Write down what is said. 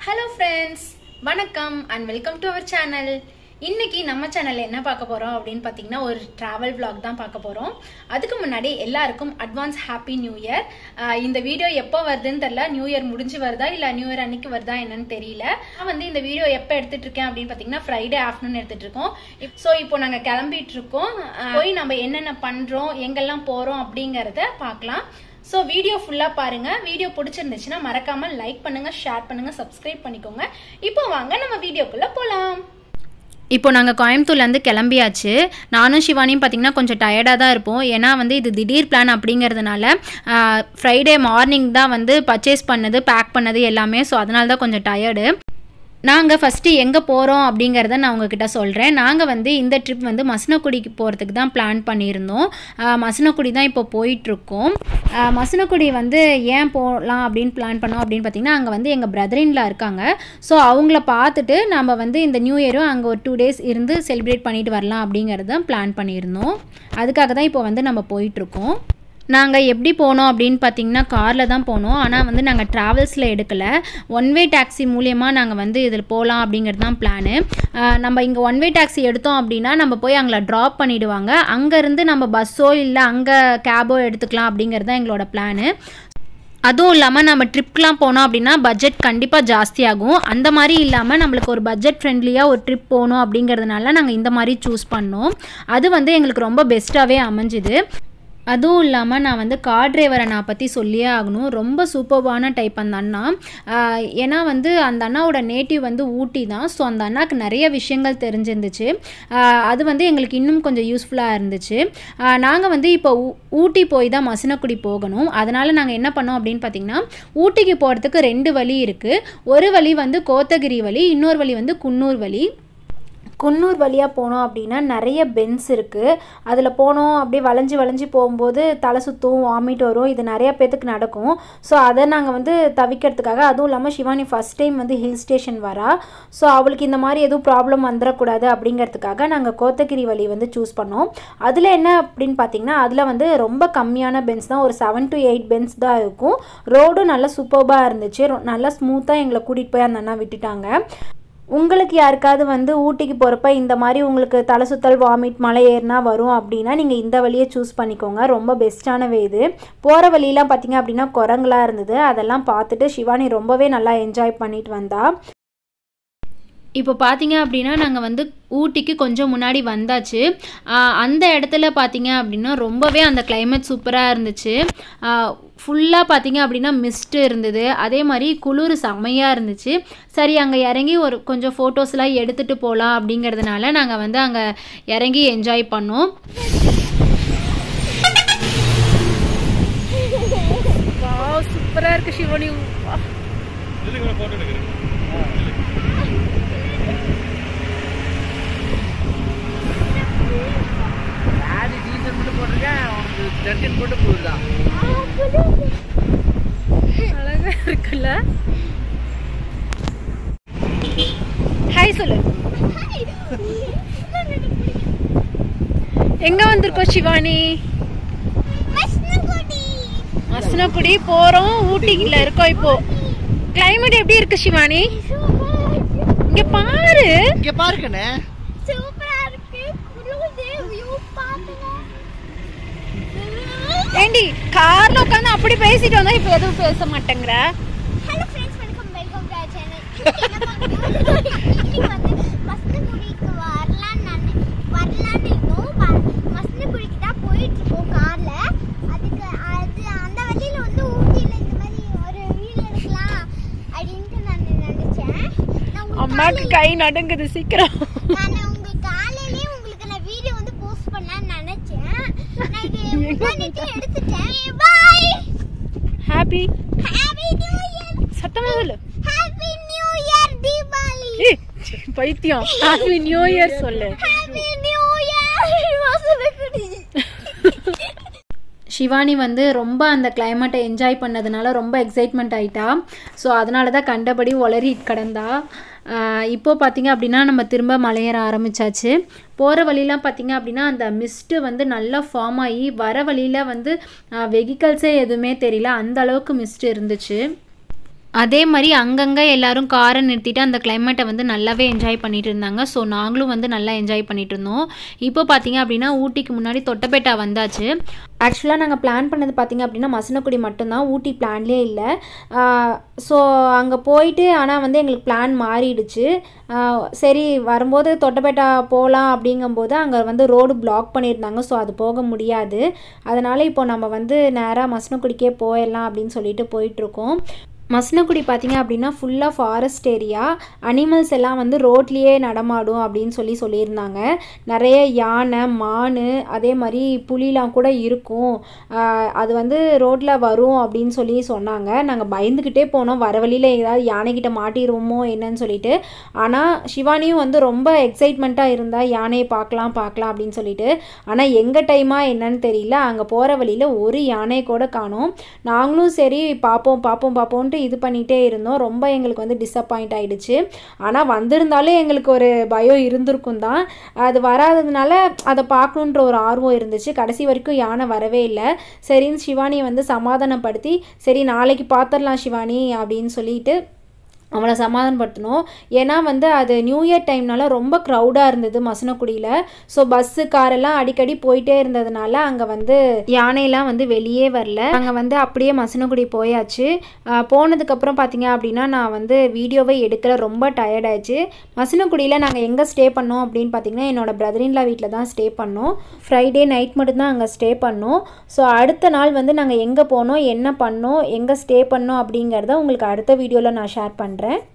hello friends வணக்கம் and welcome to our channel இன்னைக்கு நம்ம சேனல்ல என்ன பார்க்க போறோம் அப்படின்னு பார்த்தீங்கன்னா ஒரு டிராவல் vlog தான் பார்க்க போறோம் அதுக்கு முன்னாடி எல்லாருக்கும் அட்வான்ஸ் ஹாப்பி நியூ இயர் இந்த வீடியோ எப்போ வருதுன்னு தெரியல நியூ இயர் முடிஞ்சு வருதா இல்ல நியூ இயர் அன்னைக்கு வருதா என்னன்னு தெரியல நான் வந்து இந்த வீடியோ எப்போ எடுத்துட்டு இருக்கேன் அப்படின்னு பார்த்தீங்கன்னா ஃப்ரைடே ஆஃப்டர்நூன் எடுத்துட்டு இருக்கோம் ஸோ இப்போ நாங்க கிளம்பிட்டு இருக்கோம் அஹ், போய் நம்ம என்னென்ன பண்றோம் எங்கெல்லாம் போறோம் அப்படிங்கறத பார்க்கலாம் ஸோ வீடியோ ஃபுல்லாக பாருங்க வீடியோ பிடிச்சிருந்துச்சுன்னா மறக்காம லைக் பண்ணுங்க ஷேர் பண்ணுங்க சப்ஸ்கிரைப் பண்ணிக்கோங்க இப்போ வாங்க நம்ம வீடியோக்குள்ள போகலாம் இப்போ நாங்கள் கோயம்புத்தூர்லேருந்து கிளம்பியாச்சு நானும் சிவானியும் பார்த்திங்கன்னா கொஞ்சம் டயர்டாக தான் இருப்போம் ஏன்னா வந்து இது திடீர் பிளான் அப்படிங்கிறதுனால ஃப்ரைடே மார்னிங் தான் வந்து பர்ச்சேஸ் பண்ணது பேக் பண்ணது எல்லாமே ஸோ அதனால தான் கொஞ்சம் டயர்டு நாங்கள் ஃபஸ்ட்டு எங்கே போகிறோம் அப்படிங்கிறத நான் உங்ககிட்ட சொல்கிறேன் நாங்கள் வந்து இந்த ட்ரிப் வந்து மசனக்குடிக்கு போகிறதுக்கு தான் பிளான் பண்ணியிருந்தோம் ஆஹ் மசனக்குடி தான் இப்போ போயிட்டுருக்கோம் மசனக்குடி வந்து ஏன் போகலாம் அப்படின்னு பிளான் பண்ணோம் அப்படின்னு பார்த்தீங்கன்னா அங்கே வந்து எங்கள் பிரதரின்லாம் இருக்காங்க ஸோ அவங்கள பார்த்துட்டு நம்ம வந்து இந்த நியூ இயரும் அங்கே ஒரு டூ டேஸ் இருந்து செலிப்ரேட் பண்ணிட்டு வரலாம் அப்படிங்கிறத பிளான் பண்ணியிருந்தோம் அதுக்காக தான் இப்போ வந்து நம்ம போயிட்டுருக்கோம் நாங்கள் எப்படி போனோம் அப்படின்னு பார்த்தீங்கன்னா காரில் தான் போனோம் ஆனால் வந்து நாங்கள் ட்ராவல்ஸில் எடுக்கலை ஒன் வே டாக்ஸி மூலியமாக நாங்கள் வந்து இதில் போகலாம் அப்படிங்கிறது தான் பிளானு நம்ம இங்கே ஒன் வே டாக்ஸி எடுத்தோம் அப்படின்னா நம்ம போய் அங்கே ட்ராப் பண்ணிவிடுவாங்க அங்கேருந்து நம்ம பஸ்ஸோ இல்லை அங்கே கேபோ எடுத்துக்கலாம் அப்படிங்கிறது தான் எங்களோட பிளானு அதுவும் இல்லாமல் நம்ம ட்ரிப்லாம் போனோம் அப்படின்னா பட்ஜெட் கண்டிப்பாக ஜாஸ்தியாகும் அந்த மாதிரி இல்லாமல் நம்மளுக்கு ஒரு பட்ஜெட் ஃப்ரெண்ட்லியாக ஒரு ட்ரிப் போகணும் அப்படிங்கிறதுனால நாங்கள் இந்த மாதிரி சூஸ் பண்ணோம் அது வந்து எங்களுக்கு ரொம்ப பெஸ்ட்டாகவே அமைஞ்சுது அதுவும் இல்லாமல் நான் வந்து கார் டிரைவரை நான் பற்றி சொல்லியே ஆகணும் ரொம்ப சூப்பர்பான டைப் அந்த அண்ணா ஆஹ் ஏன்னா வந்து அந்த அண்ணாவோட நேட்டிவ் வந்து ஊட்டி தான் ஸோ அந்த அண்ணாக்கு நிறைய விஷயங்கள் தெரிஞ்சிருந்துச்சு ஆஹ் அது வந்து எங்களுக்கு இன்னும் கொஞ்சம் யூஸ்ஃபுல்லாக இருந்துச்சு நாங்கள் வந்து இப்போ ஊ- ஊட்டி போய் தான் மசனக்குடி போகணும் அதனால் நாங்கள் என்ன பண்ணோம் அப்படின்னு பார்த்தீங்கன்னா ஊட்டிக்கு போகிறதுக்கு ரெண்டு வழி இருக்குது ஒரு வழி வந்து கோத்தகிரி வழி இன்னொரு வழி வந்து குன்னூர் வழி குன்னூர் வழியாக போனோம் அப்படின்னா நிறைய பென்ஸ் இருக்குது அதில் போனோம் அப்படியே வளைஞ்சு வளைஞ்சு போகும்போது தலை சுற்றும் வாமிட் வரும் இது நிறைய பேத்துக்கு நடக்கும் ஸோ அதை நாங்கள் வந்து தவிக்கிறதுக்காக அதுவும் இல்லாமல் சிவானி ஃபஸ்ட் டைம் வந்து ஹில் ஸ்டேஷன் வரா ஸோ அவளுக்கு இந்த மாதிரி எதுவும் ப்ராப்ளம் வந்துடக்கூடாது அப்படிங்கிறதுக்காக நாங்கள் கோத்தகிரி வழி வந்து சூஸ் பண்ணோம் அதில் என்ன அப்படின்னு பார்த்தீங்கன்னா அதில் வந்து ரொம்ப கம்மியான பென்ஸ் தான் ஒரு செவன் டு எயிட் பென்ஸ் தான் இருக்கும் ரோடும் நல்லா சூப்பர்பாக இருந்துச்சு ரொ- நல்லா ஸ்மூத்தாக எங்களை கூட்டிகிட்டு போய் அந்த அண்ணா விட்டுட்டாங்க உங்களுக்கு யாருக்காவது வந்து ஊட்டிக்கு போகிறப்ப இந்த மாதிரி உங்களுக்கு தலை சுத்தல் வாமிட் மலை ஏறினா வரும் அப்படின்னா நீங்கள் இந்த வழியை சூஸ் பண்ணிக்கோங்க ரொம்ப பெஸ்ட்டான வே இது போகிற வழியெலாம் பார்த்தீங்க அப்படின்னா குரங்குலாம் இருந்தது அதெல்லாம் பார்த்துட்டு சிவானி ரொம்பவே நல்லா என்ஜாய் பண்ணிட்டு வந்தா இப்போ பார்த்தீங்க அப்படின்னா நாங்கள் வந்து ஊட்டிக்கு கொஞ்சம் முன்னாடி வந்தாச்சு ஆஹ் அந்த இடத்துல பார்த்தீங்க அப்படின்னா ரொம்பவே அந்த climate சூப்பராக இருந்துச்சு ஃபுல்லாக பார்த்தீங்க அப்படின்னா மிஸ்ட் இருந்தது அதே மாதிரி குளிர் செம்மையாக இருந்துச்சு சரி அங்கே இறங்கி ஒரு கொஞ்சம் ஃபோட்டோஸ்லாம் எடுத்துகிட்டு போகலாம் அப்படிங்கிறதுனால நாங்கள் வந்து அங்கே இறங்கி என்ஜாய் பண்ணோம் சூப்பராக இருக்கு சிவனி ஆடி டீசல் மட்டும் போட்டிருக்கேன் அவனுக்கு ஜர்க்கின் போட்டு போயிருந்தான் அழகா இருக்குல்ல ஹாய் சொல்லு எங்க வந்திருக்கோம் சிவானி மசனக்குடி போறோம் ஊட்டில இருக்கோம் இப்போ கிளைமேட் எப்படி இருக்கு சிவானி இங்க பாரு இங்க பாருக்கண்ணே சூப்பரா இருக்கு குளுருது வியூ பாருங்க ஏண்டி கார்ல உட்காந்து அப்படி பேசிட்டு வந்தா இப்ப எதுவும் பேச மாட்டேங்கிற ஹலோ ஃப்ரெண்ட்ஸ் வணக்கம் வெல்கம் டு சேனல் இன்னைக்கு வந்து மஸ்தகுடிக்கு வரலான்னு நான் வரலான்னு இருந்தோம் வ- மஸ்தகுடிக்கு தான் போயிட்டு இருக்கோம் கார்ல அதுக்கு அது அந்த வழியில வந்து ஊட்டியில இந்த மாதிரி ஒரு வீடு எடுக்கலாம் அப்படின்ட்டு நான் நினைச்சேன் நான் உங்க அம்மாக்கு கை நடுங்குது சீக்கிரம் நான் உங்க காலையிலேயே உங்களுக்கு நான் வீடியோ வந்து போஸ்ட் பண்ணலாம்னு நினைச்சேன் நான் இது முன்னாடிட்டு எடுத்துட்டேன் bye happy happy new year சத்தமா சொல்லு ஹாப்பி நியூ இயர் தீபாவளி ஏய், பைத்தியம் ஹாப்பி நியூ இயர் சொல்லு ஹாப்பி நியூ இயர் வசனக்குடி சிவானி வந்து ரொம்ப அந்த கிளைமேட்டை என்ஜாய் பண்ணதுனால ரொம்ப எக்ஸைட்மெண்ட் ஆயிட்டா ஸோ அதனால தான் கண்டபடி உளறி கிடந்தா ஆஹ் இப்போ பார்த்தீங்க அப்படின்னா நம்ம திரும்ப மலையேற ஆரம்பிச்சாச்சு போகிற வழிலாம் பார்த்தீங்க அப்படின்னா அந்த மிஸ்ட்டு வந்து நல்லா ஃபார்ம் ஆகி வர வழியில் வந்து வெஹிக்கல்ஸே எதுவுமே தெரியல அந்த அளவுக்கு மிஸ்ட் இருந்துச்சு அதே மாதிரி அங்கங்கே எல்லாரும் காரை நிறுத்திட்டு அந்த கிளைமேட்டை வந்து நல்லாவே என்ஜாய் பண்ணிட்டு இருந்தாங்க ஸோ நாங்களும் வந்து நல்லா என்ஜாய் பண்ணிட்டு இருந்தோம் இப்போ பார்த்தீங்க அப்படின்னா ஊட்டிக்கு முன்னாடி தொட்டபேட்டா வந்தாச்சு ஆக்சுவலாக நாங்கள் பிளான் பண்ணது பார்த்தீங்க அப்படின்னா மசனக்குடி மட்டும்தான் ஊட்டி பிளான்லேயே இல்லை ஸோ அங்கே போயிட்டு ஆனால் வந்து எங்களுக்கு பிளான் மாறிடுச்சு ஆஹ் சரி வரும்போது தொட்டபேட்டா போகலாம் அப்படிங்கும்போது அங்கே வந்து ரோடு பிளாக் பண்ணியிருந்தாங்க ஸோ அது போக முடியாது அதனால் இப்போ நம்ம வந்து நேராக மசனக்குடிக்கே போயிடலாம் அப்படின்னு சொல்லிட்டு போயிட்டுருக்கோம் மசனக்குடி பார்த்தீங்க அப்படின்னா ஃபுல்லாக ஃபாரஸ்ட் ஏரியா அனிமல்ஸ் எல்லாம் வந்து ரோட்லேயே நடமாடும் அப்படின்னு சொல்லி சொல்லியிருந்தாங்க நிறைய யானை மான் அதே மாதிரி புலிலாம் கூட இருக்கும் ஆஹ் அது வந்து ரோட்டில் வரும் அப்படின்னு சொல்லி சொன்னாங்க நாங்கள் பயந்துக்கிட்டே போனோம் வர வழியில் ஏதாவது யானைக்கிட்ட மாட்டிடுவோமோ என்னன்னு சொல்லிட்டு ஆனால் சிவானியும் வந்து ரொம்ப எக்ஸைட்மெண்ட்டாக இருந்தா யானையை பார்க்கலாம் பார்க்கலாம் அப்படின்னு சொல்லிட்டு ஆனால் எங்கள் டைமாக என்னன்னு தெரியல அங்கே போகிற வழியில் ஒரு யானையை கூட காணோம் நாங்களும் சரி பார்ப்போம் பார்ப்போம் பார்ப்போம்ட்டு இது பண்ணிகிட்டே இருந்தோம் ரொம்ப எங்களுக்கு வந்து டிசப்பாயிண்ட் ஆயிடுச்சு ஆனால் வந்திருந்தாலும் எங்களுக்கு ஒரு பயம் இருந்திருக்கும் தான் அது வராததுனால அதை பார்க்கணுன்ற ஒரு ஆர்வம் இருந்துச்சு கடைசி வரைக்கும் யானை வரவே இல்லை சரின்னு சிவானியை வந்து சமாதானப்படுத்தி சரி நாளைக்கு பார்த்துடலாம் சிவானி அப்படின்னு சொல்லிட்டு அவளை சமாதானப்படுத்தணும் ஏன்னா வந்து அது நியூ இயர் டைம்னால ரொம்ப க்ரௌடாக இருந்தது மசனக்குடியில் ஸோ பஸ்ஸு காரெல்லாம் அடிக்கடி போயிட்டே இருந்ததுனால அங்கே வந்து யானையெல்லாம் வந்து வெளியே வரல அங்கே வந்து அப்படியே மசனக்குடி போயாச்சு ஆஹ் போனதுக்கப்புறம் பார்த்தீங்க அப்படின்னா நான் வந்து வீடியோவை எடுக்கிற ரொம்ப டயர்ட் ஆயிடுச்சு மசனக்குடியில் நாங்கள் எங்கே ஸ்டே பண்ணோம் அப்படின்னு பார்த்தீங்கன்னா என்னோட பிரதரின்லா வீட்டில் தான் ஸ்டே பண்ணோம் ஃப்ரைடே நைட் மட்டும்தான் அங்கே ஸ்டே பண்ணோம் ஸோ அடுத்த நாள் வந்து நாங்கள் எங்கே போனோம் என்ன பண்ணோம் எங்கே ஸ்டே பண்ணோம் அப்படிங்கிறத உங்களுக்கு அடுத்த வீடியோவில் நான் ஷேர் பண்ணுறேன்